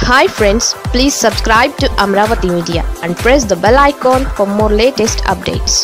hi friends please subscribe to Amaravati media and press the bell icon for more latest updates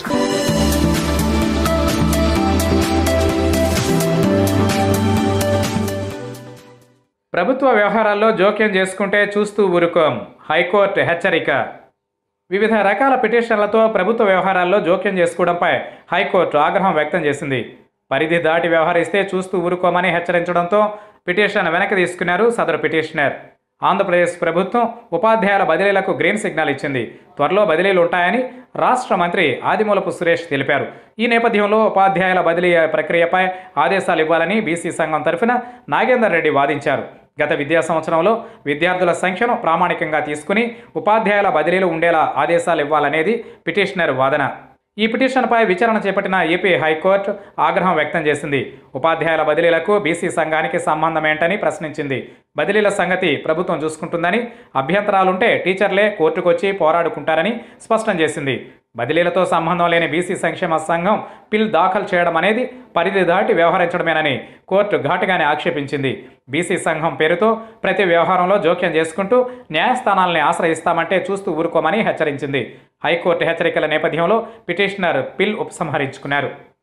ప్రభుత్వ వ్యవహారాల్లో జోక్యం చేసుకుంటే చూస్తూ ఊరుకోం హైకోర్టు హెచ్చరిక వివిధ రకాల పిటిషన్లతో ప్రభుత్వ వ్యవహారాల్లో జోక్యం చేసుకోవడంపై హైకోర్టు ఆగ్రహం వ్యక్తం చేసింది పరిధి దాటి వ్యవహరిస్తే చూస్తూ ఊరుకోమని హెచ్చరించడంతో పిటిషన్ వెనక్కి తీసుకున్నారు సదరు పిటిషనర్ ఆంధ్రప్రదేశ్ ప్రభుత్వం ఉపాధ్యాయుల బదిలీలకు గ్రీన్ సిగ్నల్ ఇచ్చింది త్వరలో బదిలీలు ఉంటాయని రాష్ట్ర మంత్రి ఆదిమూలపు సురేష్ తెలిపారు ఈ నేపథ్యంలో ఉపాధ్యాయుల బదిలీ ప్రక్రియపై ఆదేశాలు ఇవ్వాలని బీసీ సంఘం తరఫున నాగేందర్ రెడ్డి వాదించారు గత విద్యా సంవత్సరంలో విద్యార్థుల సంఖ్యను ప్రామాణికంగా తీసుకుని ఉపాధ్యాయుల బదిలీలు ఉండేలా ఆదేశాలు ఇవ్వాలనేది పిటిషనర్ వాదన ఈ పిటిషన్పై విచారణ చేపట్టిన ఏపీ హైకోర్టు ఆగ్రహం వ్యక్తం చేసింది ఉపాధ్యాయుల బదిలీలకు బీసీ సంఘానికి సంబంధం ఏంటని ప్రశ్నించింది బదిలీల సంగతి ప్రభుత్వం చూసుకుంటుందని అభ్యంతరాలుంటే టీచర్లే కోర్టుకొచ్చి పోరాడుకుంటారని స్పష్టం చేసింది బదిలీలతో సంబంధం లేని బీసీ సంక్షేమ సంఘం పిల్ దాఖలు చేయడం అనేది పరిధి దాటి వ్యవహరించడమేనని కోర్టు ఘాటుగానే ఆక్షేపించింది బీసీ సంఘం పేరుతో ప్రతి వ్యవహారంలో జోక్యం చేసుకుంటూ న్యాయస్థానాల్ని ఆశ్రయిస్తామంటే చూస్తూ ఊరుకోమని హెచ్చరించింది హైకోర్టు హెచ్చరికల నేపథ్యంలో పిటిషనర్ పిల్ ఉపసంహరించుకున్నారు